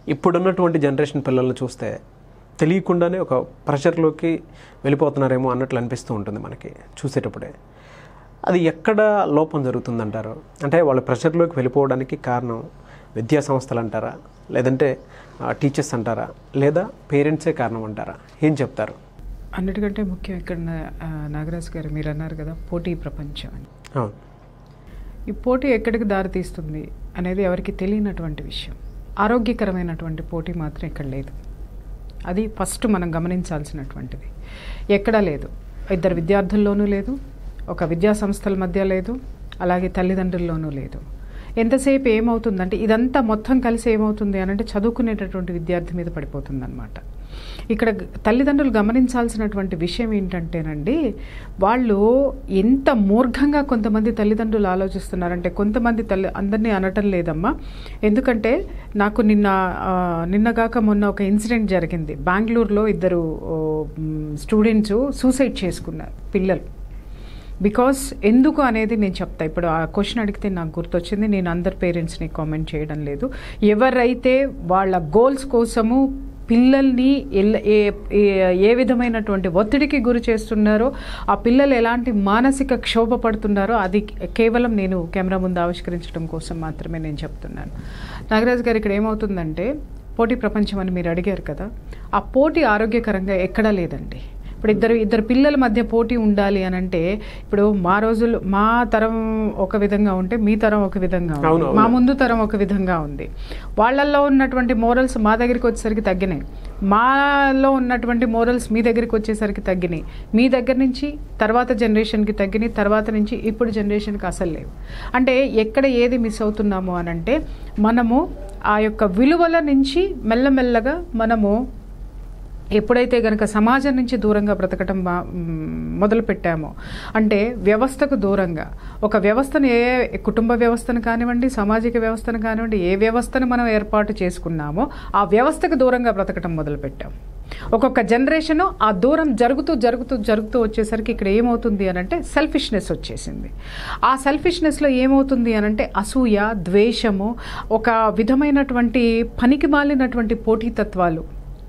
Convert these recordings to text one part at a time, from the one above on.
ఇప్పుడున్నటువంటి జనరేషన్ పిల్లల్ని చూస్తే తెలియకుండానే ఒక ప్రెషర్లోకి వెళ్ళిపోతున్నారేమో అన్నట్లు అనిపిస్తూ ఉంటుంది మనకి చూసేటప్పుడే అది ఎక్కడ లోపం జరుగుతుందంటారు అంటే వాళ్ళ ప్రెషర్లోకి వెళ్ళిపోవడానికి కారణం విద్యా సంస్థలు అంటారా లేదంటే టీచర్స్ అంటారా లేదా పేరెంట్సే కారణం అంటారా ఏం చెప్తారు అన్నిటికంటే ముఖ్యం ఇక్కడ నా- ఆ, నాగరాజ్ గారు మీరు అన్నారు కదా పోటీ ప్రపంచం అని అవును ఈ పోటీ ఎక్కడికి దారితీస్తుంది అనేది ఎవరికి తెలియనటువంటి విషయం ఆరోగ్యకరమైనటువంటి పోటీ మాత్రం ఇక్కడ లేదు అది ఫస్ట్ మనం గమనించాల్సినటువంటిది ఎక్కడా లేదు ఇద్దరు విద్యార్థుల్లోనూ లేదు ఒక విద్యా సంస్థల మధ్య లేదు అలాగే తల్లిదండ్రుల్లోనూ లేదు ఎంతసేపు ఏమవుతుందంటే ఇదంతా మొత్తం కలిసి ఏమవుతుంది అని అంటే చదువుకునేటటువంటి విద్యార్థి మీద పడిపోతుంది ఇక్కడ గ- తల్లిదండ్రులు గమనించాల్సినటువంటి విషయం ఏంటంటేనండి వాళ్ళు ఎంత మూర్ఘంగా కొంతమంది తల్లిదండ్రులు ఆలోచిస్తున్నారంటే కొంతమంది తల్లి అందరినీ అనటం లేదమ్మా ఎందుకంటే నాకు నిన్న ఆ, నిన్నగాక మొన్న ఒక ఇన్సిడెంట్ జరిగింది బెంగళూరులో ఇద్దరు స్టూడెంట్స్ సూసైడ్ చేసుకున్నారు పిల్లలు బికాస్ ఎందుకు అనేది నేను చెప్తా ఇప్పుడు ఆ క్వశ్చన్ అడిగితే నాకు గుర్తొచ్చింది నేను అందరు పేరెంట్స్ని కామెంట్ చేయడం లేదు ఎవరైతే వాళ్ళ గోల్స్ కోసము పిల్లల్ని ఎల్ల- ఏ ఏ- ఏ విధమైనటువంటి ఒత్తిడికి గురి చేస్తున్నారో ఆ పిల్లలు ఎలాంటి మానసిక క్షోభ పడుతున్నారో అది కేవలం నేను కెమెరా ముందు ఆవిష్కరించడం కోసం మాత్రమే నేను చెప్తున్నాను నాగరాజు గారు ఇక్కడ ఏమవుతుందంటే పోటీ ప్రపంచం అని మీరు అడిగారు కదా ఆ పోటీ ఆరోగ్యకరంగా ఎక్కడా లేదండి ఇప్పుడు ఇద్దరు ఇద్దరు పిల్లల మధ్య పోటీ ఉండాలి అని అంటే ఇప్పుడు మా రోజులు మా తరం ఒక విధంగా ఉంటే మీ తరం ఒక విధంగా ఉంది అవును, అవును. మా ముందు తరం ఒక విధంగా ఉంది వాళ్ళల్లో ఉన్నటువంటి మోరల్స్ మా దగ్గరికి వచ్చేసరికి తగ్గినాయి మాలో ఉన్నటువంటి మోరల్స్ మీ దగ్గరికి వచ్చేసరికి తగ్గినాయి మీ దగ్గర నుంచి తర్వాత జనరేషన్కి తగ్గినాయి తర్వాత నుంచి ఇప్పుడు జనరేషన్కి అసలు లేవు అంటే ఎక్కడ ఏది మిస్ అవుతున్నాము అని అంటే మనము ఆ యొక్క విలువల నుంచి మెల్లమెల్లగా మనము ఎప్పుడైతే గనక సమాజం నుంచి దూరంగా బ్రతకటం బా- మ్, మొదలు పెట్టామో అంటే వ్యవస్థకు దూరంగా ఒక వ్యవస్థను ఏ కుటుంబ వ్యవస్థను కానివ్వండి సామాజిక వ్యవస్థను కానివ్వండి ఏ వ్యవస్థను మనం ఏర్పాటు చేసుకున్నామో ఆ వ్యవస్థకు దూరంగా బ్రతకటం మొదలు పెట్టాం ఒక్కొక్క జనరేషను ఆ దూరం జరుగుతూ జరుగుతూ జరుగుతూ వచ్చేసరికి ఇక్కడ ఏమవుతుంది అని అంటే సెల్ఫిష్నెస్ వచ్చేసింది ఆ సెల్ఫిష్నెస్లో ఏమవుతుంది అని అంటే అసూయ ద్వేషము ఒక విధమైనటువంటి పనికి మాలినటువంటి పోటీతత్వాలు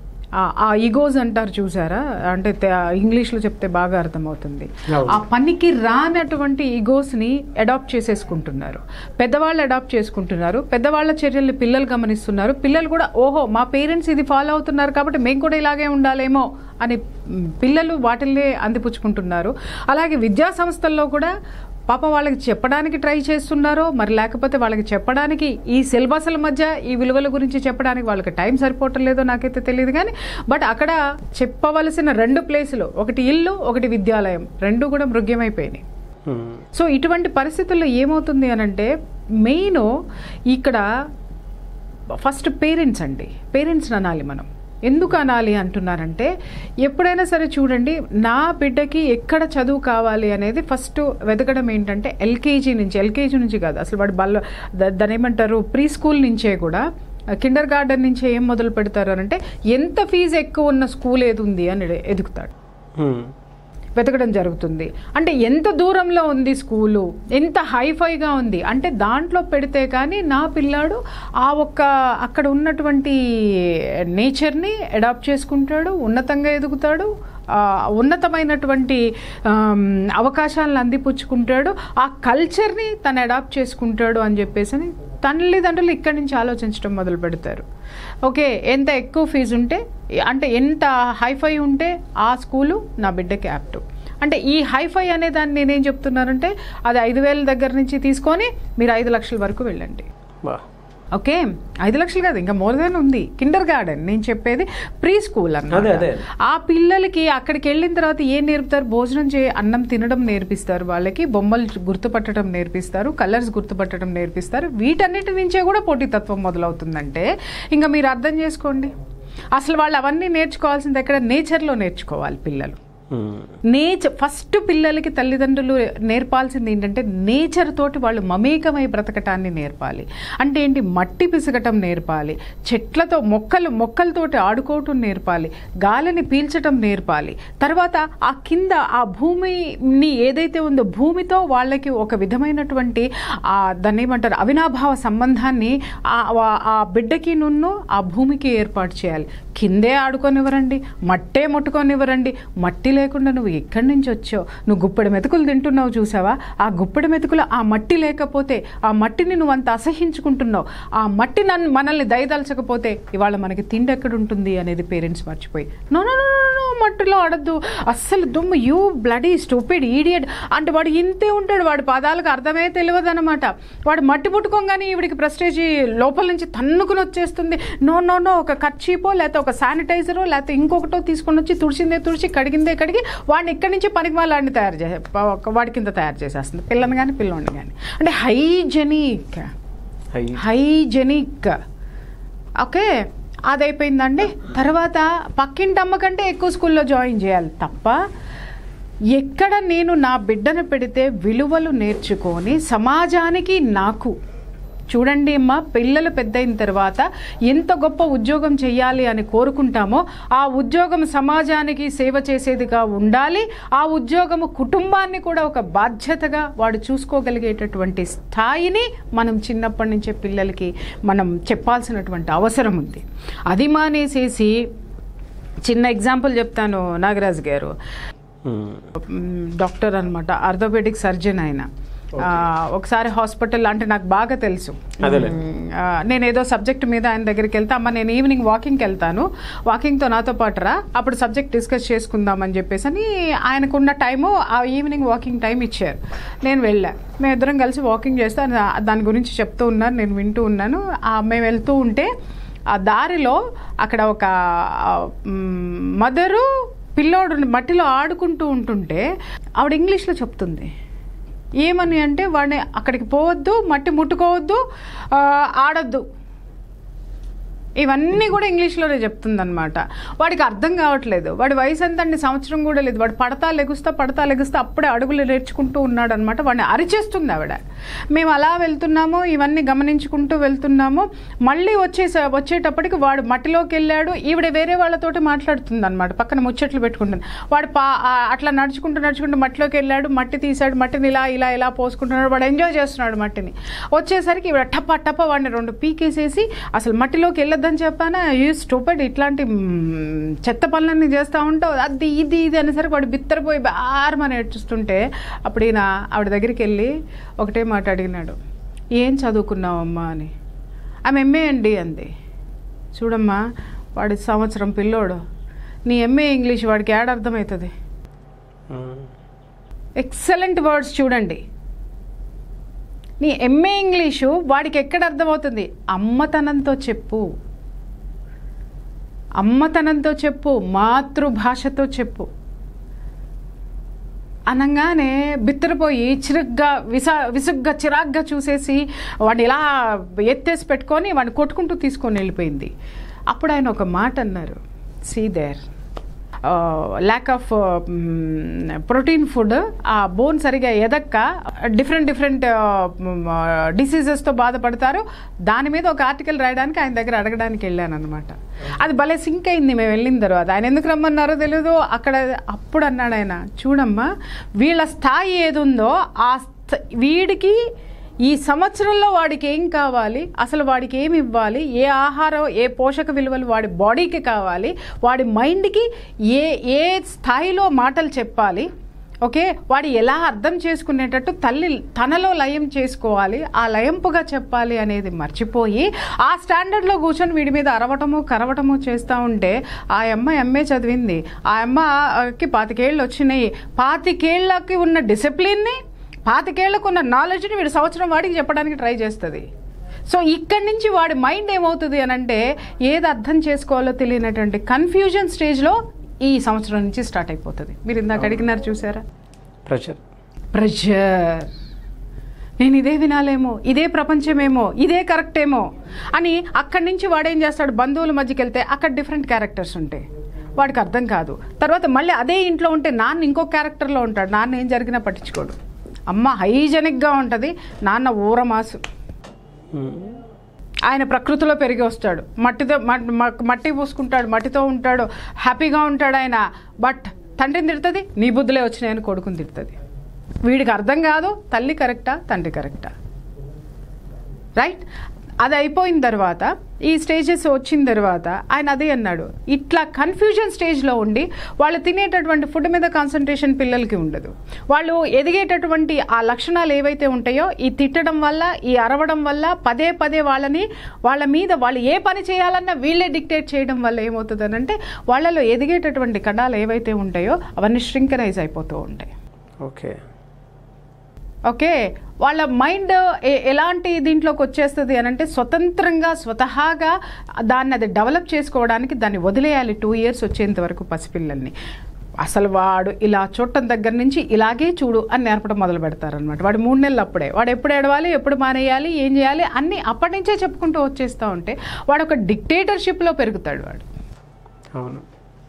ఆ- ఆ ఈగోస్ అంటారు చూసారా అంటే తె- ఇంగ్లీష్లో చెప్తే బాగా అర్థమవుతుంది అవును. ఆ పనికి రానటువంటి ఈగోస్ని అడాప్ట్ చేసేసుకుంటున్నారు పెద్దవాళ్ళు అడాప్ట్ చేసుకుంటున్నారు పెద్దవాళ్ళ చర్యల్ని పిల్లలు గమనిస్తున్నారు పిల్లలు కూడా ఓహో మా పేరెంట్స్ ఇది ఫాలో అవుతున్నారు కాబట్టి మేము కూడా ఇలాగే ఉండాలేమో అని మ్, పిల్లలు వాటిల్ని అందిపుచ్చుకుంటున్నారు అలాగే విద్యా సంస్థల్లో కూడా పాప వాళ్ళకి చెప్పడానికి ట్రై చేస్తున్నారో మరి లేకపోతే వాళ్ళకి చెప్పడానికి ఈ సిలబస్ల మధ్య ఈ విలువల గురించి చెప్పడానికి వాళ్ళకి టైం సరిపోవటం లేదో నాకైతే తెలియదు కానీ బట్ అక్కడ చెప్పవలసిన రెండు ప్లేసులు ఒకటి ఇల్లు ఒకటి విద్యాలయం రెండు కూడా మృగ్యమైపోయినాయి హ్మ్. సో ఇటువంటి పరిస్థితుల్లో ఏమవుతుంది అని అంటే మెయిన్ ఇక్కడ ఫస్ట్ పేరెంట్స్ అండి పేరెంట్స్ని అనాలి మనం ఎందుకు అనాలి అంటున్నారంటే ఎప్పుడైనా సరే చూడండి నా బిడ్డకి ఎక్కడ చదువు కావాలి అనేది ఫస్ట్ వెతకడం ఏంటంటే ఎల్కేజీ నుంచి ఎల్కేజీ నుంచి కాదు అసలు వాడు బల్ల ద- దాన్ని ఏమంటారు ప్రీ స్కూల్ నుంచే కూడా కిండర్ గార్డెన్ నుంచి ఏం మొదలు పెడతారు అని అంటే ఎంత ఫీజు ఎక్కువ ఉన్న స్కూల్ ఏది ఉంది అని ఎదుగుతాడు హ్మ్. వెతకడం జరుగుతుంది అంటే ఎంత దూరంలో ఉంది స్కూలు ఎంత హైఫైగా ఉంది అంటే దాంట్లో పెడితే కానీ నా పిల్లాడు ఆ ఒక్క అక్కడ ఉన్నటువంటి నేచర్ని అడాప్ట్ చేసుకుంటాడు ఉన్నతంగా ఎదుగుతాడు ఆ ఉన్నతమైనటువంటి ఆమ్, అవకాశాలను అందిపుచ్చుకుంటాడు ఆ కల్చర్ని తను అడాప్ట్ చేసుకుంటాడు అని చెప్పేసి అని తల్లిదండ్రులు ఇక్కడి నుంచి ఆలోచించడం మొదలు పెడతారు ఓకే ఎంత ఎక్కువ ఫీజు ఉంటే అంటే ఎంత హైఫై ఉంటే ఆ స్కూలు నా బిడ్డకి యాప్ట్ అంటే ఈ హైఫై అనే దాన్ని నేనేం చెప్తున్నానంటే అది ఐదు వేల దగ్గర నుంచి తీసుకొని మీరు ఐదు లక్షల వరకు వెళ్ళండి బా ఓకే ఐదు లక్షలు కాదు ఇంకా మోర్ దెన్ ఉంది కిండర్ గార్డెన్ నేను చెప్పేది ప్రీ స్కూల్ అదే, అన్నమాట అదే. ఆ పిల్లలకి అక్కడికి వెళ్ళిన తర్వాత ఏం నేర్పుతారు భోజనం చే అన్నం తినడం నేర్పిస్తారు వాళ్ళకి బొమ్మలు గుర్తుపట్టడం నేర్పిస్తారు కలర్స్ గుర్తుపట్టడం నేర్పిస్తారు వీటన్నిటి నుంచే కూడా పోటీతత్వం మొదలవుతుందంటే ఇంకా మీరు అర్థం చేసుకోండి అసలు వాళ్ళు అవన్నీ నేర్చుకోవాల్సింది ఎక్కడ నేచర్లో నేర్చుకోవాలి పిల్లలు నేచర్ ఫస్ట్ పిల్లలకి తల్లిదండ్రులు నేర్పాల్సింది ఏంటంటే నేచర్ తోటి వాళ్ళు మమేకమై బ్రతకటాన్ని నేర్పాలి అంటే ఏంటి మట్టి పిసగటం నేర్పాలి చెట్లతో మొక్కలు మొక్కలతోటి ఆడుకోవటం నేర్పాలి గాలిని పీల్చటం నేర్పాలి తర్వాత ఆ కింద ఆ భూమిని ఏదైతే ఉందో భూమితో వాళ్ళకి ఒక విధమైనటువంటి ఆ దాన్ని ఏమంటారు అవినాభావ సంబంధాన్ని ఆ ఆ- ఆ బిడ్డకి నున్ను ఆ భూమికి ఏర్పాటు చేయాలి కిందే ఆడుకోనివ్వరండి మట్టే ముట్టుకోనివ్వరండి మట్టి లేకుండా నువ్వు ఎక్కడి నుంచి వచ్చావు నువ్వు గుప్పెడు మెతుకులు తింటున్నావు చూసావా ఆ గుప్పెడు మెతుకులు ఆ మట్టి లేకపోతే ఆ మట్టిని నువ్వు అంత అసహించుకుంటున్నావు ఆ మట్టి నన్ను మనల్ని దయదలచకపోతే ఇవాళ మనకి తిండి ఎక్కడ ఉంటుంది అనేది పేరెంట్స్ మర్చిపోయి no no no no, no మట్టిలో ఆడద్దు అస్సలు దుమ్ము యూ బ్లడీ స్టూపిడ్ ఈడియట్ అంటే వాడు ఇంతే ఉంటాడు వాడి పదాలకు అర్థమే తెలియదు అనమాట వాడు మట్టి పుట్టుకోగానే ఈవిడికి ప్రెస్టేజ్ లోపల నుంచి తన్నుకుని వచ్చేస్తుంది నో నో నో ఒక కర్చీపో లేకపోతే ఒక శానిటైజరో లేకపోతే ఇంకొకటో తీసుకొని వచ్చి తుడిచిందే తుడిచి కడిగిందే కడిగి వాడిని ఇక్కడి నుంచి పనికి వాళ్ళని తయారు చేసే ప- వాడి కింద తయారు చేసేస్తుంది పిల్లని కానీ పిల్లోని కానీ అంటే హైజెనిక్ హై హైజెనిక్ ఓకే అదైపోయిందండి తర్వాత పక్కింటి అమ్మ కంటే ఎక్కువ స్కూల్లో జాయిన్ చేయాలి తప్ప ఎక్కడ నేను నా బిడ్డను పెడితే విలువలు నేర్చుకొని సమాజానికి నాకు చూడండి అమ్మా పిల్లలు పెద్ద అయిన తర్వాత ఎంత గొప్ప ఉద్యోగం చేయాలి అని కోరుకుంటామో ఆ ఉద్యోగం సమాజానికి సేవ చేసేదిగా ఉండాలి ఆ ఉద్యోగము కుటుంబాన్ని కూడా ఒక బాధ్యతగా వాడు చూసుకోగలిగేటటువంటి స్థాయిని మనం చిన్నప్పటి నుంచే పిల్లలకి మనం చెప్పాల్సినటువంటి అవసరం ఉంది అది మానేసేసి చిన్న ఎగ్జాంపుల్ చెప్తాను నాగరాజు గారు మ్, డాక్టర్ అనమాట ఆర్థోపెడిక్ సర్జన్ ఆయన ఆ, ఒకసారి హాస్పిటల్ అంటే నాకు బాగా తెలుసు అదేలే. మ్, ఆ, నేను ఏదో సబ్జెక్ట్ మీద ఆయన దగ్గరికి వెళ్తా అమ్మ నేను ఈవినింగ్ వాకింగ్కి వెళ్తాను వాకింగ్తో నాతో పాటు రా అప్పుడు సబ్జెక్ట్ డిస్కస్ చేసుకుందాం అని చెప్పేసి అని ఆయనకున్న టైము ఆ ఈవినింగ్ వాకింగ్ టైం ఇచ్చారు నేను వెళ్ళా మేము ఇద్దరం కలిసి వాకింగ్ చేస్తే ఆయన దాని గురించి చెప్తూ ఉన్నారు నేను వింటూ ఉన్నాను ఆ, మేము వెళ్తూ ఉంటే ఆ దారిలో అక్కడ ఒక మదరు పిల్లోడు మట్టిలో ఆడుకుంటూ ఉంటుంటే ఆవిడ ఇంగ్లీష్లో చెప్తుంది ఏమని అంటే వాడిని అక్కడికి పోవద్దు మట్టి ముట్టుకోవద్దు ఆ, ఆడొద్దు ఇవన్నీ కూడా ఇంగ్లీష్లోనే చెప్తుందన్నమాట వాడికి అర్థం కావట్లేదు వాడి వయసు ఎంత అండి సంవత్సరం కూడా లేదు వాడు పడతా లెగుస్తా పడతా లెగుస్తా అప్పుడే అడుగులు నేర్చుకుంటూ ఉన్నాడు అనమాట వాడిని అరిచేస్తుంది ఆవిడ మేము అలా వెళ్తున్నాము ఇవన్నీ గమనించుకుంటూ వెళ్తున్నాము మళ్ళీ వచ్చే వచ్చేటప్పటికి వాడు మట్టిలోకి వెళ్ళాడు ఈవిడ వేరే వాళ్ళతోటి మాట్లాడుతుంది అనమాట పక్కన ముచ్చట్లు పెట్టుకుంటుంది వాడు పా ఆ, అట్లా నడుచుకుంటూ నడుచుకుంటూ మట్టిలోకి వెళ్ళాడు మట్టి తీసాడు మట్టిని ఇలా ఇలా ఇలా పోసుకుంటున్నాడు వాడు ఎంజాయ్ చేస్తున్నాడు మట్టిని వచ్చేసరికి ఇవిడ టప్ప టప్ప వాడిని రెండు పీకేసేసి అసలు మట్టిలోకి వెళ్ళొద్దని చెప్పానా యూ స్టూపెడ్ ఇట్లాంటి మ్, చెత్త పనులన్నీ చేస్తూ ఉంటావు అది ఇది ఇది అనేసరికి వాడు బిత్తరపోయి బారమని ఏడ్చుస్తుంటే అప్పుడు ఈయన ఆవిడ దగ్గరికి వెళ్ళి ఒకటే మాట అడిగినాడు ఏం చదువుకున్నావమ్మా అని ఆమె ఎంఏ అండి అంది చూడమ్మా వాడి సంవత్సరం పిల్లోడు నీ ఎంఏ ఇంగ్లీష్ వాడికి ఏడ అర్థమవుతుంది ఎక్సలెంట్ వర్డ్స్ చూడండి నీ ఎంఏ ఇంగ్లీషు వాడికి ఎక్కడ అర్థమవుతుంది అమ్మతనంతో చెప్పు అమ్మతనంతో చెప్పు మాతృభాషతో చెప్పు అనగానే బిత్తరపోయి చిరుగ్గా విస విసుగ్గా చిరాగ్గా చూసేసి వాడిని ఇలా ఎత్తేసి పెట్టుకొని వాడిని కొట్టుకుంటూ తీసుకొని వెళ్ళిపోయింది అప్పుడు ఆయన ఒక మాట అన్నారు see there lack of protein food ఆ బోన్ సరిగా ఎదక్క డిఫరెంట్ డిఫరెంట్ డిసీజెస్తో బాధపడతారు దాని మీద ఒక ఆర్టికల్ రాయడానికి ఆయన దగ్గర అడగడానికి వెళ్ళాను అనమాట అది భలే సింక్ అయింది మేము వెళ్ళిన తర్వాత ఆయన ఎందుకు రమ్మన్నారో తెలియదు అక్కడ అప్పుడు అన్నాడు ఆయన చూడమ్మా వీళ్ళ స్థాయి ఏది ఉందో ఆ స్థ- వీడికి ఈ సంవత్సరంలో వాడికి ఏం కావాలి అసలు వాడికి ఏమి ఇవ్వాలి ఏ ఆహారం ఏ పోషక విలువలు వాడి బాడీకి కావాలి వాడి మైండ్కి ఏ ఏ స్థాయిలో మాటలు చెప్పాలి ఓకే వాడు ఎలా అర్థం చేసుకునేటట్టు తల్లి తనలో లయం చేసుకోవాలి ఆ లయంపుగా చెప్పాలి అనేది మర్చిపోయి ఆ స్టాండర్డ్లో కూర్చొని వీడి మీద అరవటము కరవటము చేస్తూ ఉంటే ఆ అమ్మ ఎంఏ చదివింది ఆ అమ్మకి పాతికేళ్ళు వచ్చినాయి పాతికేళ్ళకి ఉన్న డిసిప్లిన్ని పాతికేళ్లకు ఉన్న నాలెడ్జ్ని వీడు సంవత్సరం వాడికి చెప్పడానికి ట్రై చేస్తుంది సో ఇక్కడి నుంచి వాడి మైండ్ ఏమవుతుంది అని అంటే ఏది అర్థం చేసుకోవాలో తెలియనటువంటి కన్ఫ్యూజన్ స్టేజ్లో ఈ సంవత్సరం నుంచి స్టార్ట్ అయిపోతుంది మీరు ఇందాక అడిగినారు చూసారా ప్రెషర్ ప్రెషర్ నేను ఇదే వినాలేమో ఇదే ప్రపంచమేమో ఇదే కరెక్ట్ ఏమో అని అక్కడి నుంచి వాడేం చేస్తాడు బంధువుల మధ్యకి వెళ్తే అక్కడ డిఫరెంట్ క్యారెక్టర్స్ ఉంటాయి వాడికి అర్థం కాదు తర్వాత మళ్ళీ అదే ఇంట్లో ఉంటే నాన్న ఇంకో క్యారెక్టర్లో ఉంటాడు నాన్న ఏం జరిగినా పట్టించుకోడు అమ్మ హైజెనిక్గా ఉంటుంది నాన్న ఊరమాసు ఆయన ప్రకృతిలో పెరిగి వస్తాడు మట్టితో మట్- మ- మట్టి పూసుకుంటాడు మట్టితో ఉంటాడు హ్యాపీగా ఉంటాడు ఆయన బట్ తండ్రిని తిడుతుంది నీ బుద్ధులే వచ్చినాయని కొడుకుని తిడుతుంది వీడికి అర్థం కాదు తల్లి కరెక్టా తండ్రి కరెక్టా రైట్ అది అయిపోయిన తర్వాత ఈ స్టేజెస్ వచ్చిన తర్వాత ఆయన అదే అన్నాడు ఇట్లా కన్ఫ్యూజన్ స్టేజ్లో ఉండి వాళ్ళు తినేటటువంటి ఫుడ్ మీద కాన్సన్ట్రేషన్ పిల్లలకి ఉండదు వాళ్ళు ఎదిగేటటువంటి ఆ లక్షణాలు ఏవైతే ఉంటాయో ఈ తిట్టడం వల్ల ఈ అరవడం వల్ల పదే పదే వాళ్ళని వాళ్ళ మీద వాళ్ళు ఏ పని చేయాలన్నా వీళ్ళే డిక్టేట్ చేయడం వల్ల ఏమవుతుంది అంటే వాళ్ళలో ఎదిగేటటువంటి కణాలు ఏవైతే ఉంటాయో అవన్నీ శ్రింకనైజ్ అయిపోతూ ఉంటాయి ఓకే ఓకే వాళ్ళ మైండ్ ఎ- ఎలాంటి దీంట్లోకి వచ్చేస్తుంది అని అంటే స్వతంత్రంగా స్వతహాగా దాన్ని అది డెవలప్ చేసుకోవడానికి దాన్ని వదిలేయాలి టూ ఇయర్స్ వచ్చేంత వరకు పసిపిల్లల్ని అసలు వాడు ఇలా చూడటం దగ్గర నుంచి ఇలాగే చూడు అని నేర్పడం మొదలు పెడతారనమాట వాడు మూడు నెలలు అప్పుడే వాడు ఎప్పుడు ఏడవాలి ఎప్పుడు మానేయాలి ఏం చేయాలి అన్నీ అప్పటి నుంచే చెప్పుకుంటూ వచ్చేస్తూ ఉంటే వాడు ఒక డిక్టేటర్షిప్లో పెరుగుతాడు వాడు అవును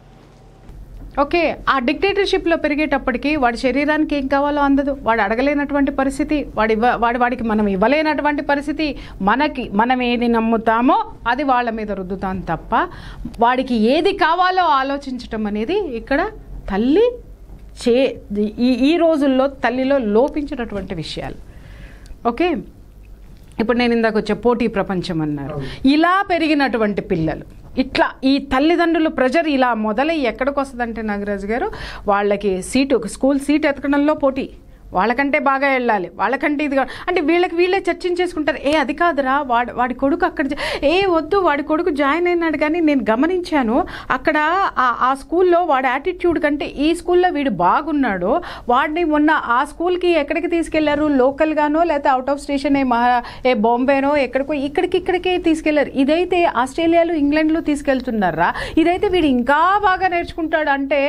ఓకే ఆ డిక్టేటర్షిప్లో పెరిగేటప్పటికి వాడి శరీరానికి ఏం కావాలో అందదు వాడు అడగలేనటువంటి పరిస్థితి వాడి ఇవ్వ వాడి వాడికి మనం ఇవ్వలేనటువంటి పరిస్థితి మనకి మనం ఏది నమ్ముతామో అది వాళ్ళ మీద రుద్దుతాం తప్ప వాడికి ఏది కావాలో ఆలోచించటం అనేది ఇక్కడ తల్లి చే ఈ ఈ రోజుల్లో తల్లిలో లోపించినటువంటి విషయాలు ఓకే ఇప్పుడు నేను ఇందాక వచ్చే పోటీ ప్రపంచం అన్నారు ఇలా పెరిగినటువంటి పిల్లలు ఇట్లా ఈ తల్లిదండ్రులు ప్రెజర్ ఇలా మొదలై ఎక్కడికి వస్తుందంటే నాగరాజు గారు వాళ్ళకి సీటు స్కూల్ సీట్ ఎతకడంలో పోటీ వాళ్ళకంటే బాగా వెళ్ళాలి వాళ్ళకంటే ఇది కా- అంటే వీళ్ళకి వీళ్ళే చర్చించేసుకుంటారు ఏ అది కాదురా వాడి వాడి కొడుకు అక్కడ జా- ఏ వద్దు వాడి కొడుకు జాయిన్ అయినాడు కానీ నేను గమనించాను అక్కడ ఆ- ఆ స్కూల్లో వాడి యాటిట్యూడ్ కంటే ఈ స్కూల్లో వీడు బాగున్నాడు వాడిని మొన్న ఆ స్కూల్కి ఎక్కడికి తీసుకెళ్లారు లోకల్గానో లేకపోతే అవుట్ ఆఫ్ స్టేషన్ ఏ మహా ఏ బాంబేనో ఎక్కడికో ఇక్కడికి ఇక్కడికే తీసుకెళ్లారు ఇదైతే ఆస్ట్రేలియాలో ఇంగ్లాండ్లో తీసుకెళ్తున్నారా ఇదైతే వీడు ఇంకా బాగా నేర్చుకుంటాడు అంటే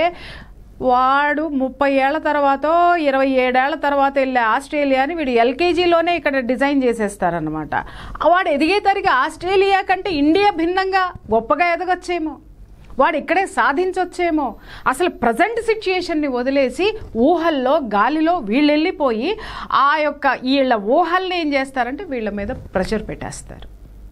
వాడు ముప్పై ఏళ్ల తర్వాత ఇరవై ఏడేళ్ల తర్వాత వెళ్ళే ఆస్ట్రేలియాని వీడు ఎల్కేజీలోనే ఇక్కడ డిజైన్ చేసేస్తారనమాట వాడు ఎదిగేసరికి ఆస్ట్రేలియా కంటే ఇండియా భిన్నంగా గొప్పగా ఎదగొచ్చేమో వాడు ఇక్కడే సాధించొచ్చేమో అసలు ప్రజెంట్ సిచ్యుయేషన్ని వదిలేసి ఊహల్లో గాలిలో వీళ్ళు వెళ్ళిపోయి ఆ యొక్క వీళ్ళ ఊహల్ని ఏం చేస్తారంటే వీళ్ళ మీద ప్రెషర్ పెట్టేస్తారు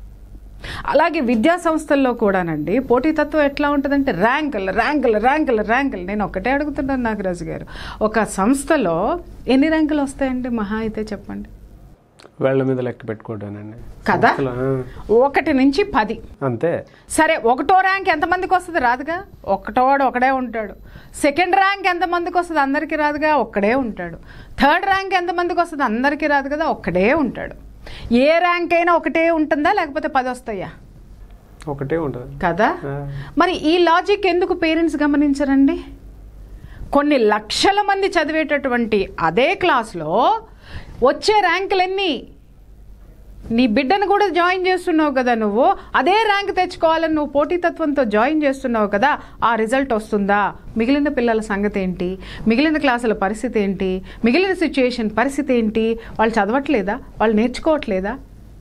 అలాగే విద్యా సంస్థల్లో కూడానండి పోటీతత్వం ఎట్లా ఉంటుందంటే ర్యాంకులు ర్యాంకులు ర్యాంకులు ర్యాంకులు నేను ఒకటే అడుగుతున్నాను నాగరాజు గారు ఒక సంస్థలో ఎన్ని ర్యాంకులు వస్తాయండి మహా అయితే చెప్పండి వేళ్ల మీద లెక్క పెట్టుకోవడానండి కదా అసలు, ఆ, ఒకటి నుంచి పది అంతే సరే ఒకటో ర్యాంక్ ఎంతమందికి వస్తుంది రాదుగా ఒకటోడు ఒకడే ఉంటాడు సెకండ్ ర్యాంక్ ఎంతమందికి వస్తుంది అందరికీ రాదుగా ఒక్కడే ఉంటాడు థర్డ్ ర్యాంక్ ఎంతమందికి వస్తుంది అందరికీ రాదు కదా ఒక్కడే ఉంటాడు ఏ ర్యాంక్ అయినా ఒకటే ఉంటుందా లేకపోతే పది వస్తాయా ఒకటే ఉంటుంది కదా ఆ, మరి ఈ లాజిక్ ఎందుకు పేరెంట్స్ గమనించరండి కొన్ని లక్షల మంది చదివేటటువంటి అదే క్లాస్లో వచ్చే ర్యాంకులు ఎన్ని నీ బిడ్డను కూడా జాయిన్ చేస్తున్నావు కదా నువ్వు అదే ర్యాంక్ తెచ్చుకోవాలని నువ్వు పోటీతత్వంతో జాయిన్ చేస్తున్నావు కదా ఆ రిజల్ట్ వస్తుందా మిగిలిన పిల్లల సంగతి ఏంటి మిగిలిన క్లాసుల పరిస్థితి ఏంటి మిగిలిన సిచ్యుయేషన్ పరిస్థితి ఏంటి వాళ్ళు చదవట్లేదా వాళ్ళు నేర్చుకోవట్లేదా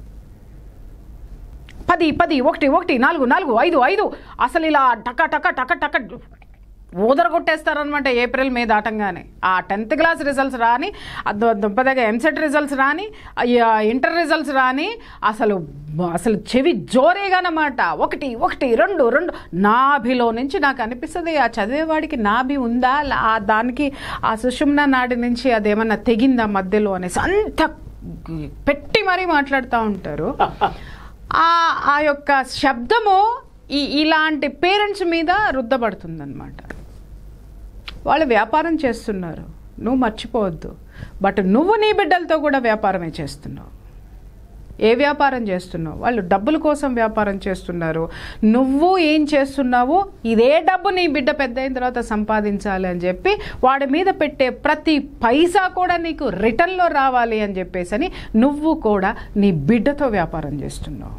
పది పది ఒకటి ఒకటి నాలుగు నాలుగు ఐదు ఐదు అసలు ఇలా టక టక టక టక ఊదరగొట్టేస్తారనమాట ఏప్రిల్ మే దాటంగానే ఆ టెన్త్ క్లాస్ రిజల్ట్స్ రాని అద- దుంపదగా ఎంసెట్ రిజల్ట్స్ రాని అయ్య, ఇంటర్ రిజల్ట్స్ రాని అసలు అసలు చెవి జోరేగానమాట ఒకటి ఒకటి రెండు రెండు నాభిలో నుంచి నాకు అనిపిస్తుంది ఆ చదివేవాడికి నాభి ఉందా లా- ఆ దానికి ఆ సుషుమ్న నాడి నుంచి అదేమన్నా తెగిందా మధ్యలో అనేసి అంత పెట్టి మరీ మాట్లాడుతూ ఉంటారు ఆ ఆ యొక్క శబ్దము ఈ ఇలాంటి పేరెంట్స్ మీద రుద్దబడుతుందన్నమాట వాళ్ళు వ్యాపారం చేస్తున్నారు నువ్వు మర్చిపోవద్దు బట్ నువ్వు నీ బిడ్డలతో కూడా వ్యాపారమే చేస్తున్నావు ఏ వ్యాపారం చేస్తున్నావు వాళ్ళు డబ్బుల కోసం వ్యాపారం చేస్తున్నారు నువ్వు ఏం చేస్తున్నావు ఇదే డబ్బు నీ బిడ్డ పెద్ద అయిన తర్వాత సంపాదించాలి అని చెప్పి వాడి మీద పెట్టే ప్రతి పైసా కూడా నీకు రిటర్న్లో రావాలి అని చెప్పేసి అని నువ్వు కూడా నీ బిడ్డతో వ్యాపారం చేస్తున్నావు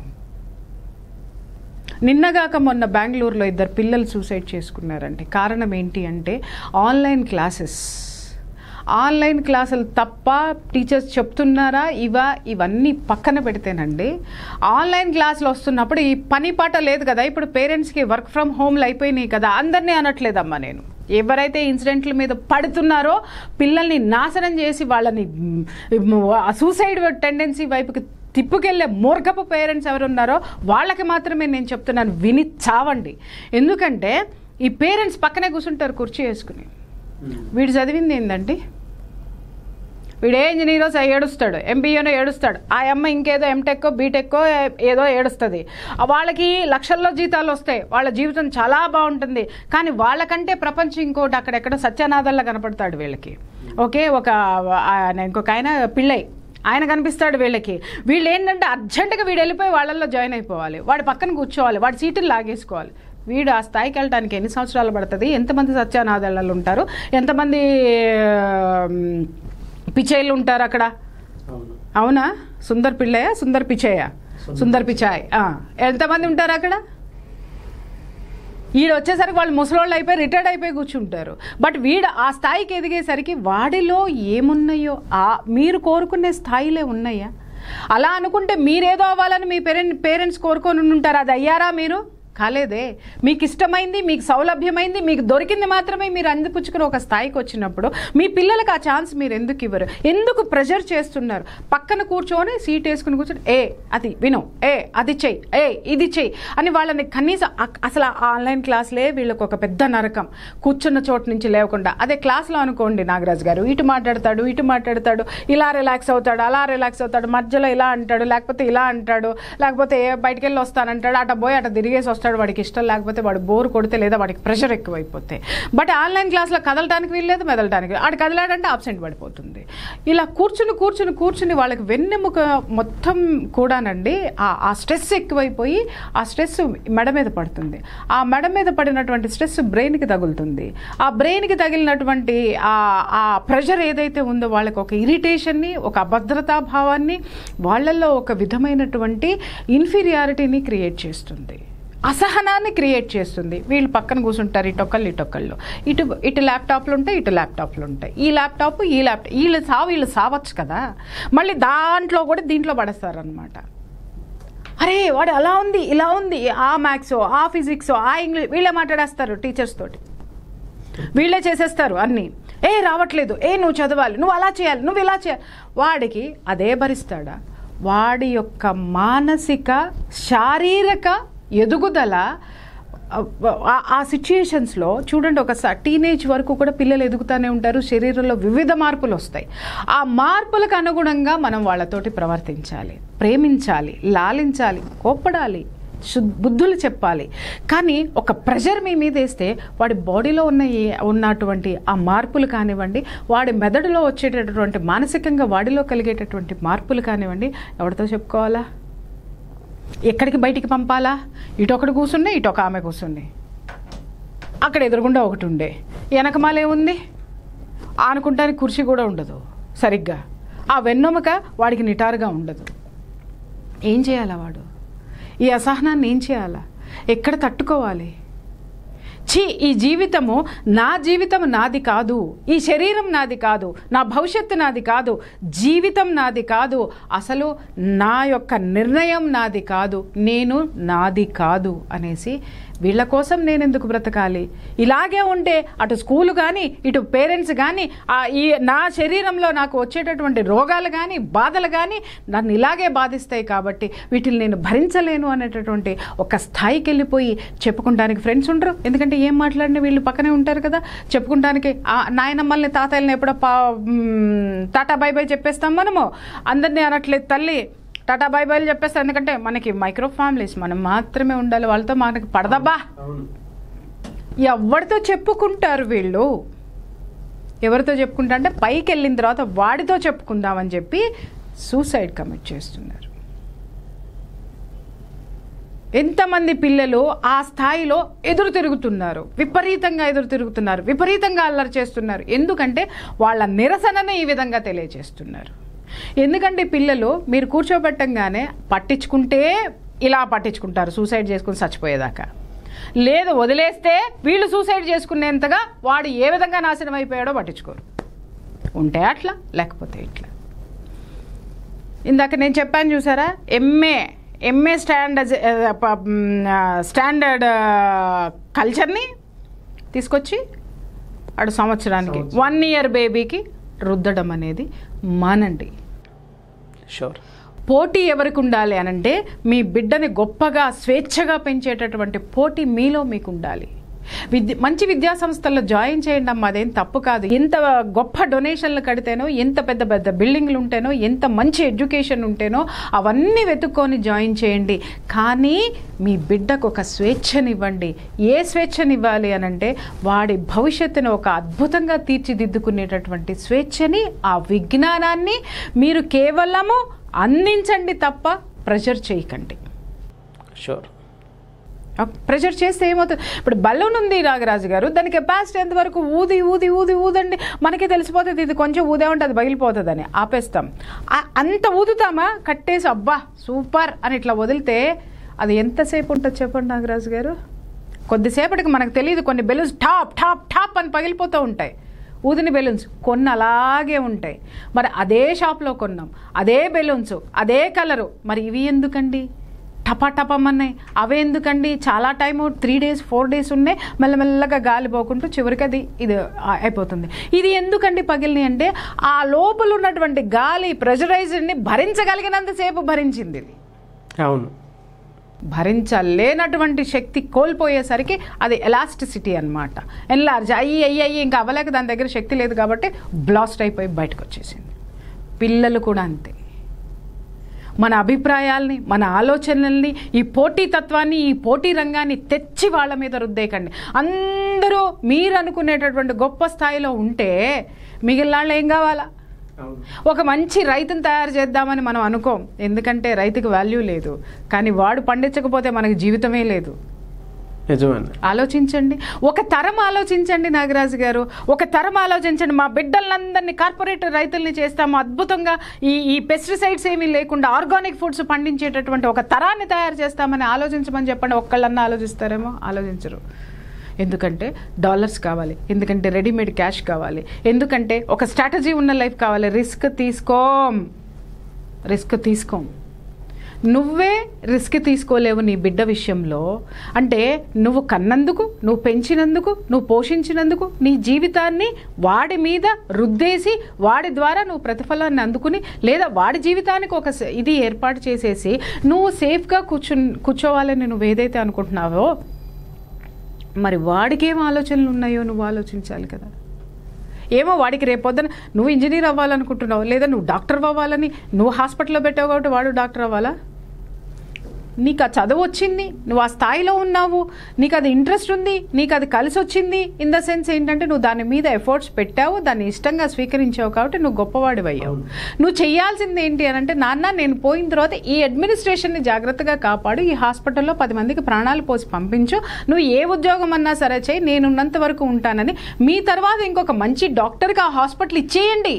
నిన్నగాక మొన్న బెంగళూరులో ఇద్దరు పిల్లలు సూసైడ్ చేసుకున్నారంటే కారణం ఏంటి అంటే ఆన్లైన్ క్లాసెస్ ఆన్లైన్ క్లాసులు తప్ప టీచర్స్ చెప్తున్నారా ఇవా ఇవన్నీ పక్కన పెడితేనండి ఆన్లైన్ క్లాసులు వస్తున్నప్పుడు ఈ పని పాట లేదు కదా ఇప్పుడు పేరెంట్స్కి వర్క్ ఫ్రమ్ హోమ్లు అయిపోయినాయి కదా అందరినీ అనట్లేదమ్మా నేను ఎవరైతే ఇన్సిడెంట్ల మీద పడుతున్నారో పిల్లల్ని నాశనం చేసి వాళ్ళని సూసైడ్ టెండెన్సీ వైపుకి తిప్పుకెళ్ళే మూర్ఖపు పేరెంట్స్ ఎవరు ఉన్నారో వాళ్ళకి మాత్రమే నేను చెప్తున్నాను విని చావండి ఎందుకంటే ఈ పేరెంట్స్ పక్కనే కూర్చుంటారు కుర్చీ వేసుకుని వీడు చదివింది ఏంటండి వీడు ఏ ఇంజనీరో స- ఏడుస్తాడు ఎంబీఏనో ఏడుస్తాడు ఆ అమ్మ ఇంకేదో ఎంటెక్కో బీటెక్కో ఏదో ఏడుస్తుంది ఆ వాళ్ళకి లక్షల్లో జీతాలు వస్తాయి వాళ్ళ జీవితం చాలా బాగుంటుంది కానీ వాళ్ళకంటే ప్రపంచం ఇంకోటి అక్కడెక్కడ సత్యనాథల్లా కనపడతాడు వీళ్ళకి ఓకే ఒక ఆయన ఇంకొక ఆయన పిల్లై ఆయన కనిపిస్తాడు వీళ్ళకి వీళ్ళు ఏంటంటే అర్జెంటుగా వీడు వెళ్ళిపోయి వాళ్ళల్లో జాయిన్ అయిపోవాలి వాడి పక్కన కూర్చోవాలి వాడి సీటులు లాగేసుకోవాలి వీడు ఆ స్థాయికి వెళ్ళడానికి ఎన్ని సంవత్సరాలు పడుతుంది ఎంతమంది సత్యానాథాలలో ఉంటారు ఎంతమంది ఆ, పిచేలు ఉంటారు అక్కడ అవునా సుందర్ పిల్లయ్య సుందర్ పిచ్చయ్య సుందర్ పిచాయ్ ఆ, ఎంతమంది ఉంటారు అక్కడ వీడు వచ్చేసరికి వాళ్ళు ముసలోళ్ళు అయిపోయి రిటైర్డ్ అయిపోయి కూర్చుంటారు బట్ వీడు ఆ స్థాయికి ఎదిగేసరికి వాడిలో ఏమున్నాయో ఆ మీరు కోరుకునే స్థాయిలే ఉన్నాయా అలా అనుకుంటే మీరేదో అవ్వాలని మీ పేరెంట్ పేరెంట్స్ కోరుకొని ఉంటారు అది అయ్యారా మీరు కాలేదే మీకు ఇష్టమైంది మీకు సౌలభ్యమైంది మీకు దొరికింది మాత్రమే మీరు అందిపుచ్చుకుని ఒక స్థాయికి వచ్చినప్పుడు మీ పిల్లలకు ఆ ఛాన్స్ మీరు ఎందుకు ఇవ్వరు ఎందుకు ప్రెషర్ చేస్తున్నారు పక్కన కూర్చొని సీట్ వేసుకుని కూర్చొని ఏ అది విను ఏ అది చెయ్యి ఏ ఇది చెయ్యి అని వాళ్ళని కనీసం అ- అసలు ఆ ఆన్లైన్ క్లాసులే వీళ్ళకి ఒక పెద్ద నరకం కూర్చున్న చోటు నుంచి లేకుండా అదే క్లాస్లో అనుకోండి నాగరాజు గారు ఇటు మాట్లాడతాడు ఇటు మాట్లాడతాడు ఇలా రిలాక్స్ అవుతాడు అలా రిలాక్స్ అవుతాడు మధ్యలో ఇలా అంటాడు లేకపోతే ఇలా అంటాడు లేకపోతే ఏ బయటికి వెళ్ళి వస్తానంటాడు అట పోయి అట తిరిగేసి వస్తాడు వాడికి ఇష్టం లేకపోతే వాడు బోర్ కొడితే లేదా వాడికి ప్రెషర్ ఎక్కువైపోతే బట్ ఆన్లైన్ క్లాస్లో కదలడానికి వీల్లేదు మెదలడానికి ఆడు కదలాడంటే ఆబ్సెంట్ పడిపోతుంది ఇలా కూర్చుని కూర్చుని కూర్చుని వాళ్ళకి వెన్నెముక మొత్తం కూడానండి ఆ- ఆ స్ట్రెస్ ఎక్కువైపోయి ఆ స్ట్రెస్ మెడ మీద పడుతుంది ఆ మెడ మీద పడినటువంటి స్ట్రెస్ బ్రెయిన్కి తగులుతుంది ఆ బ్రెయిన్కి తగిలినటువంటి ఆ ఆ ప్రెషర్ ఏదైతే ఉందో వాళ్ళకి ఒక ఇరిటేషన్ని ఒక అభద్రతా భావాన్ని వాళ్ళల్లో ఒక విధమైనటువంటి ఇన్ఫీరియారిటీని క్రియేట్ చేస్తుంది అసహనాన్ని క్రియేట్ చేస్తుంది వీళ్ళు పక్కన కూర్చుంటారు ఇటొక్కళ్ళు ఇటొక్కళ్ళు ఇటు ఇటు ల్యాప్టాప్లు ఉంటాయి ఇటు ల్యాప్టాప్లు ఉంటాయి ఈ ల్యాప్టాప్ ఈ ల్యాప్టాప్ వీళ్ళు సావు వీళ్ళు సావచ్చు కదా మళ్ళీ దాంట్లో కూడా దీంట్లో పడేస్తారనమాట అరే వాడు అలా ఉంది ఇలా ఉంది ఆ మ్యాథ్స్ ఆ ఫిజిక్స్ ఆ ఇంగ్లీష్ వీళ్ళే మాట్లాడేస్తారు టీచర్స్ తోటి వీళ్ళే చేసేస్తారు అన్నీ ఏ రావట్లేదు ఏ నువ్వు చదవాలి నువ్వు అలా చేయాలి నువ్వు ఇలా చేయాలి వాడికి అదే భరిస్తాడా వాడి యొక్క మానసిక శారీరక ఎదుగుదల ఆ- ఆ సిచ్యుయేషన్స్లో చూడండి ఒక టీనేజ్ వరకు కూడా పిల్లలు ఎదుగుతూనే ఉంటారు శరీరంలో వివిధ మార్పులు వస్తాయి ఆ మార్పులకు అనుగుణంగా మనం వాళ్ళతోటి ప్రవర్తించాలి ప్రేమించాలి లాలించాలి కోప్పడాలి శు- బుద్ధులు చెప్పాలి కానీ ఒక ప్రెషర్ మీ మీద వేస్తే వాడి బాడీలో ఉన్న ఏ- ఉన్నటువంటి ఆ మార్పులు కానివ్వండి వాడి మెదడులో వచ్చేటటువంటి మానసికంగా వాడిలో కలిగేటటువంటి మార్పులు కానివ్వండి ఎవరితో చెప్పుకోవాలా ఎక్కడికి బయటికి పంపాలా ఇటు ఒకటి కూర్చుండే ఇటు ఒక ఆమె కూర్చుండే అక్కడ ఎదురుగుండా ఒకటి ఉండే వెనకమాలే ఉంది ఆనుకుంటానికి కుర్చీ కూడా ఉండదు సరిగ్గా ఆ వెన్నెముక వాడికి నిటారుగా ఉండదు ఏం చేయాలా వాడు ఈ అసహనాన్ని ఏం చేయాలా ఎక్కడ తట్టుకోవాలి ఛీ ఈ జీవితము నా జీవితం నాది కాదు ఈ శరీరం నాది కాదు నా భవిష్యత్తు నాది కాదు జీవితం నాది కాదు అసలు నా యొక్క నిర్ణయం నాది కాదు నేను నాది కాదు అనేసి వీళ్ళ కోసం నేను ఎందుకు బ్రతకాలి ఇలాగే ఉంటే అటు స్కూల్ కానీ ఇటు పేరెంట్స్ కానీ ఆ ఈ నా శరీరంలో నాకు వచ్చేటటువంటి రోగాలు కానీ బాధలు కానీ నన్ను ఇలాగే బాధిస్తాయి కాబట్టి వీటిని నేను భరించలేను అనేటటువంటి ఒక స్థాయికి వెళ్ళిపోయి చెప్పుకుంటానికి ఫ్రెండ్స్ ఉండరు ఎందుకంటే ఏం మాట్లాడినా వీళ్ళు పక్కనే ఉంటారు కదా చెప్పుకుంటానికి ఆ నాయనమ్మల్ని తాతయ్యని ఎప్పుడో పా మ్, టాటా బై బై చెప్పేస్తాం మనము అందరినీ అనట్లేదు తల్లి టాటా బై బైలు చెప్పేస్తాం ఎందుకంటే మనకి మైక్రో ఫ్యామిలీస్ మనం మాత్రమే ఉండాలి వాళ్ళతో మనకి పడదబ్బా ఎవరితో చెప్పుకుంటారు వీళ్ళు ఎవరితో చెప్పుకుంటా అంటే పైకి వెళ్ళిన తర్వాత వాడితో చెప్పుకుందామని చెప్పి సూసైడ్ కమిట్ చేస్తున్నారు ఎంతమంది పిల్లలు ఆ స్థాయిలో ఎదురు తిరుగుతున్నారు విపరీతంగా ఎదురు తిరుగుతున్నారు విపరీతంగా అల్లరి చేస్తున్నారు ఎందుకంటే వాళ్ళ నిరసనను ఈ విధంగా తెలియజేస్తున్నారు ఎందుకంటే పిల్లలు మీరు కూర్చోబెట్టంగానే పట్టించుకుంటే ఇలా పట్టించుకుంటారు సూసైడ్ చేసుకుని చచ్చిపోయేదాకా లేదు వదిలేస్తే వీళ్ళు సూసైడ్ చేసుకునేంతగా వాడు ఏ విధంగా నాశనం అయిపోయాడో పట్టించుకోరు ఉంటే అట్లా లేకపోతే ఇట్లా ఇందాక నేను చెప్పాను చూసారా ఎంఏ ఎంఏ స్టాండర్డ్ స్టాండర్డ్ కల్చర్ని తీసుకొచ్చి అడు సంవత్సరానికి వన్ ఇయర్ బేబీకి రుద్దడం అనేది మానండి షూర్ పోటీ ఎవరికి ఉండాలి అనంటే మీ బిడ్డని గొప్పగా స్వేచ్ఛగా పెంచేటటువంటి పోటీ మీలో మీకు ఉండాలి విద్య మంచి విద్యా సంస్థల్లో జాయిన్ చేయండి అమ్మా అదేం తప్పు కాదు ఎంత గొప్ప డొనేషన్లు కడితేనో ఎంత పెద్ద పెద్ద బిల్డింగ్లు ఉంటేనో ఎంత మంచి ఎడ్యుకేషన్ ఉంటేనో అవన్నీ వెతుక్కొని జాయిన్ చేయండి కానీ మీ బిడ్డకు ఒక స్వేచ్ఛనివ్వండి ఏ స్వేచ్ఛనివ్వాలి అనంటే వాడి భవిష్యత్తును ఒక అద్భుతంగా తీర్చిదిద్దుకునేటటువంటి స్వేచ్ఛని ఆ విజ్ఞానాన్ని మీరు కేవలము అందించండి తప్ప ప్రెషర్ చేయకండి షూర్ ప్రెషర్ చేస్తే ఏమవుతుంది ఇప్పుడు బలూన్ ఉంది నాగరాజు గారు దాని కెపాసిటీ ఎంతవరకు ఊది ఊది ఊది ఊదండి మనకే తెలిసిపోతుంది ఇది కొంచెం ఊదే ఉంటే అది పగిలిపోతుందని ఆపేస్తాం ఆ- అంత ఊదుతామా కట్టేసి అబ్బా సూపర్ అని ఇట్లా వదిలితే అది ఎంతసేపు ఉంటుంది చెప్పండి నాగరాజు గారు కొద్దిసేపటికి మనకు తెలియదు కొన్ని బెలూన్స్ టాప్ టాప్ టాప్ అని పగిలిపోతూ ఉంటాయి ఊదిని బెలూన్స్ కొన్ని అలాగే ఉంటాయి మరి అదే షాప్లో కొన్నాం అదే బెలూన్స్ అదే కలరు మరి ఇవి ఎందుకండి టపా టపమన్నాయి అవే ఎందుకండి చాలా time three days four days ఉన్నాయి మెల్లమెల్లగా గాలి పోకుంటూ చివరికి అది ఇది ఆ- అయిపోతుంది ఇది ఎందుకండి పగిలినాయి అంటే ఆ లోపల ఉన్నటువంటి గాలి ప్రెషరైజర్ని భరించగలిగినంతసేపు భరించింది ఇది అవును భరించలేనటువంటి శక్తి కోల్పోయేసరికి అది ఎలాస్టిసిటీ అనమాట ఎన్లార్జ్ అయ్యి అయ్యి అయ్యి ఇంకా అవ్వలేక దాని దగ్గర శక్తి లేదు కాబట్టి బ్లాస్ట్ అయిపోయి బయటకు వచ్చేసింది పిల్లలు కూడా అంతే మన అభిప్రాయాల్ని మన ఆలోచనల్ని ఈ పోటీ తత్వాన్ని ఈ పోటీ రంగాన్ని తెచ్చి వాళ్ళ మీద రుద్దేయకండి అందరూ మీరు అనుకునేటటువంటి గొప్ప స్థాయిలో ఉంటే మిగిలిన వాళ్ళు ఏం కావాలా అవును ఒక మంచి రైతుని తయారు చేద్దామని మనం అనుకోం ఎందుకంటే రైతుకి వాల్యూ లేదు కానీ వాడు పండించకపోతే మనకి జీవితమే లేదు నిజమేనండి ఆలోచించండి ఒక తరం ఆలోచించండి నాగరాజు గారు ఒక తరం ఆలోచించండి మా బిడ్డలందరినీ కార్పొరేట్ రైతుల్ని చేస్తాము అద్భుతంగా ఈ ఈ పెస్టిసైడ్స్ ఏమీ లేకుండా ఆర్గానిక్ ఫుడ్స్ పండించేటటువంటి ఒక తరాన్ని తయారు చేస్తామని ఆలోచించమని చెప్పండి ఒక్కళ్ళన్నా ఆలోచిస్తారేమో ఆలోచించరు ఎందుకంటే డాలర్స్ కావాలి ఎందుకంటే రెడీమేడ్ క్యాష్ కావాలి ఎందుకంటే ఒక స్ట్రాటజీ ఉన్న లైఫ్ కావాలి రిస్క్ తీసుకోం రిస్క్ తీసుకోం నువ్వే రిస్క్ తీసుకోలేవు నీ బిడ్డ విషయంలో అంటే నువ్వు కన్నందుకు నువ్వు పెంచినందుకు నువ్వు పోషించినందుకు నీ జీవితాన్ని వాడి మీద రుద్దేసి వాడి ద్వారా నువ్వు ప్రతిఫలాన్ని అందుకుని లేదా వాడి జీవితానికి ఒక స- ఇది ఏర్పాటు చేసేసి నువ్వు సేఫ్గా కూర్చు కూర్చోవాలని నువ్వు ఏదైతే అనుకుంటున్నావో మరి వాడికి ఏం ఆలోచనలు ఉన్నాయో నువ్వు ఆలోచించాలి కదా ఏమో వాడికి రేపొద్దున నువ్వు ఇంజనీర్ అవ్వాలనుకుంటున్నావు లేదా నువ్వు డాక్టర్ అవ్వాలని నువ్వు హాస్పిటల్లో పెట్టావు కాబట్టి వాడు డాక్టర్ అవ్వాలా నీకు ఆ చదువు వచ్చింది నువ్వు ఆ స్థాయిలో ఉన్నావు నీకు అది ఇంట్రెస్ట్ ఉంది నీకు అది కలిసి వచ్చింది ఇన్ ద సెన్స్ ఏంటంటే నువ్వు దాని మీద ఎఫర్ట్స్ పెట్టావు దాన్ని ఇష్టంగా స్వీకరించావు కాబట్టి నువ్వు గొప్పవాడివి అయ్యావు నువ్వు చేయాల్సింది ఏంటి అని అంటే నాన్న నేను పోయిన తర్వాత ఈ అడ్మినిస్ట్రేషన్ని జాగ్రత్తగా కాపాడు ఈ హాస్పిటల్లో పది మందికి ప్రాణాలు పోసి పంపించు నువ్వు ఏ ఉద్యోగం అన్నా సరే చేయి నేనున్నంత వరకు ఉంటానని మీ తర్వాత ఇంకొక మంచి డాక్టర్కి ఆ హాస్పిటల్ ఇచ్చేయండి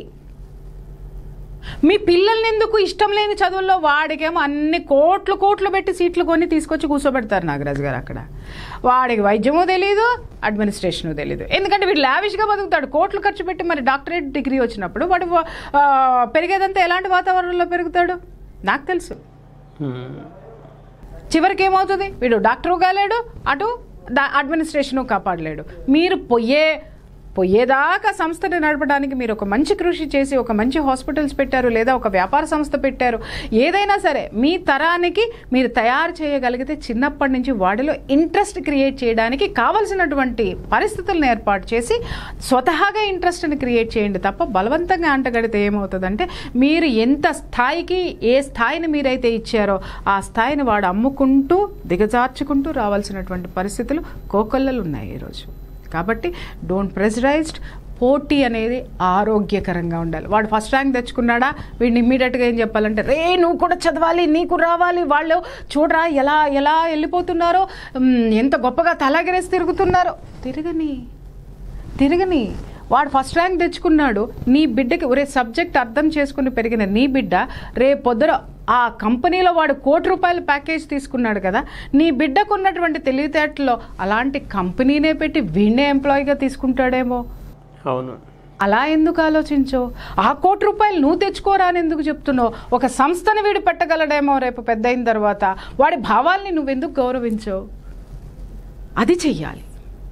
మీ పిల్లల్ని ఎందుకు ఇష్టం లేని చదువుల్లో వాడికేమో అన్ని కోట్లు కోట్లు పెట్టి సీట్లు కొని తీసుకొచ్చి కూర్చోబెడతారు నాగరాజు గారు అక్కడ వాడికి వైద్యమో తెలియదు అడ్మినిస్ట్రేషను తెలియదు ఎందుకంటే వీడు లావిష్గా బతుకుతాడు కోట్లు ఖర్చు పెట్టి మరి డాక్టరేట్ డిగ్రీ వచ్చినప్పుడు వాడు ఆ, పెరిగేదంతా ఎలాంటి వాతావరణంలో పెరుగుతాడు నాకు తెలుసు మ్మ్. చివరికి ఏమవుతుంది వీడు డాక్టర్ కాలేడు అటు దా అడ్మినిస్ట్రేషను కాపాడలేడు మీరు పొయ్యే పొయ్యేదాకా సంస్థని నడపడానికి మీరు ఒక మంచి కృషి చేసి ఒక మంచి హాస్పిటల్స్ పెట్టారు లేదా ఒక వ్యాపార సంస్థ పెట్టారు ఏదైనా సరే మీ తరానికి మీరు తయారు చేయగలిగితే చిన్నప్పటి నుంచి వాడిలో ఇంట్రెస్ట్ క్రియేట్ చేయడానికి కావలసినటువంటి పరిస్థితులను ఏర్పాటు చేసి స్వతహాగా ఇంట్రెస్ట్ని క్రియేట్ చేయండి తప్ప బలవంతంగా అంటగడితే ఏమవుతుందంటే మీరు ఎంత స్థాయికి ఏ స్థాయిని మీరైతే ఇచ్చారో ఆ స్థాయిని వాడు అమ్ముకుంటూ దిగజార్చుకుంటూ రావాల్సినటువంటి పరిస్థితులు కోకొల్లలు ఉన్నాయి ఈరోజు కాబట్టి డోంట్ ప్రెజరైజ్డ్ పోటీ అనేది ఆరోగ్యకరంగా ఉండాలి వాడు ఫస్ట్ ర్యాంక్ తెచ్చుకున్నాడా వీడిని ఇమ్మీడియట్గా ఏం చెప్పాలంటే రే నువ్వు కూడా చదవాలి నీకు రావాలి వాళ్ళు చూడరా ఎలా ఎలా వెళ్ళిపోతున్నారో ఉమ్, ఎంత గొప్పగా తలగరేసి తిరుగుతున్నారో తిరగని తిరగని వాడు ఫస్ట్ ర్యాంక్ తెచ్చుకున్నాడు నీ బిడ్డకి ఒరే సబ్జెక్ట్ అర్థం చేసుకుని పెరిగిన నీ బిడ్డ రేపొద్దున ఆ కంపెనీలో వాడు కోటి రూపాయల ప్యాకేజ్ తీసుకున్నాడు కదా నీ బిడ్డకు ఉన్నటువంటి తెలివితేటలో అలాంటి కంపెనీనే పెట్టి వీణే ఎంప్లాయీగా తీసుకుంటాడేమో అవును అలా ఎందుకు ఆలోచించో ఆ కోటి రూపాయలు నువ్వు తెచ్చుకోరా అని ఎందుకు చెప్తున్నావు ఒక సంస్థని వీడు పెట్టగలడేమో రేపు పెద్ద అయిన తర్వాత వాడి భావాల్ని నువ్వెందుకు గౌరవించవు అది చెయ్యాలి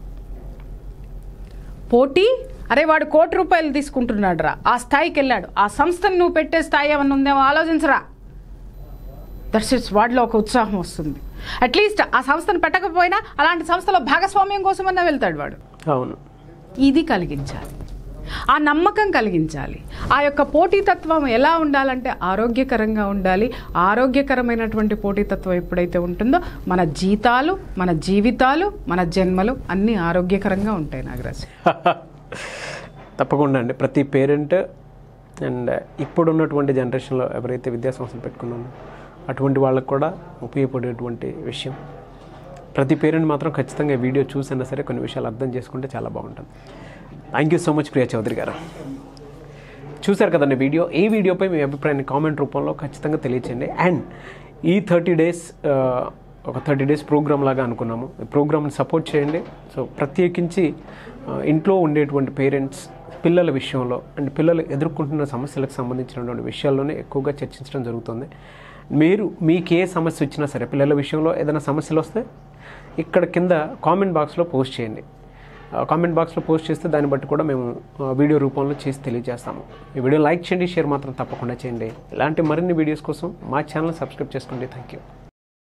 పోటీ అరే వాడు కోటి రూపాయలు తీసుకుంటున్నాడు రా ఆ స్థాయికి వెళ్ళాడు ఆ సంస్థను నువ్వు పెట్టే స్థాయి ఏమన్నా ఉందేమో ఆలోచించరా దట్స్ ఇట్స్ వాడిలో ఒక ఉత్సాహం వస్తుంది అట్లీస్ట్ ఆ సంస్థను పెట్టకపోయినా అలాంటి సంస్థలో భాగస్వామ్యం కోసమన్నా వెళ్తాడు వాడు అవును ఇది కలిగించాలి ఆ నమ్మకం కలిగించాలి ఆ యొక్క పోటీతత్వం ఎలా ఉండాలంటే ఆరోగ్యకరంగా ఉండాలి ఆరోగ్యకరమైనటువంటి పోటీతత్వం ఎప్పుడైతే ఉంటుందో మన జీతాలు మన జీవితాలు మన జన్మలు అన్నీ ఆరోగ్యకరంగా ఉంటాయి నాగరాజ్ తప్పకుండా అండి ప్రతి పేరెంట్ అండ్ ఇప్పుడున్నటువంటి జనరేషన్లో ఎవరైతే విద్యా సంస్థలు పెట్టుకున్నామో అటువంటి వాళ్ళకు కూడా ఉపయోగపడేటువంటి విషయం ప్రతి పేరెంట్ మాత్రం ఖచ్చితంగా ఈ వీడియో చూసైనా సరే కొన్ని విషయాలు అర్థం చేసుకుంటే చాలా బాగుంటుంది thank you so much Priya Chowdary garu చూశారు కదండి వీడియో ఈ వీడియోపై మీ అభిప్రాయాన్ని కామెంట్ రూపంలో ఖచ్చితంగా తెలియచేయండి అండ్ ఈ థర్టీ డేస్ ఒక థర్టీ డేస్ ప్రోగ్రామ్ లాగా అనుకున్నాము ఈ ప్రోగ్రామ్ని సపోర్ట్ చేయండి సో ప్రత్యేకించి ఆ, ఇంట్లో ఉండేటువంటి పేరెంట్స్ పిల్లల విషయంలో అండ్ పిల్లలు ఎదుర్కొంటున్న సమస్యలకు సంబంధించినటువంటి విషయాల్లోనే ఎక్కువగా చర్చించడం జరుగుతుంది మీరు మీకు ఏ సమస్య వచ్చినా సరే పిల్లల విషయంలో ఏదైనా సమస్యలు వస్తే ఇక్కడ కింద కామెంట్ బాక్స్లో పోస్ట్ చేయండి కామెంట్ బాక్స్లో పోస్ట్ చేస్తే దాన్ని బట్టి కూడా మేము ఆ, వీడియో రూపంలో చేసి తెలియజేస్తాము ఈ వీడియో లైక్ చేయండి షేర్ మాత్రం తప్పకుండా చేయండి ఇలాంటి మరిన్ని వీడియోస్ కోసం మా ఛానల్ సబ్స్క్రైబ్ చేసుకోండి థ్యాంక్ యూ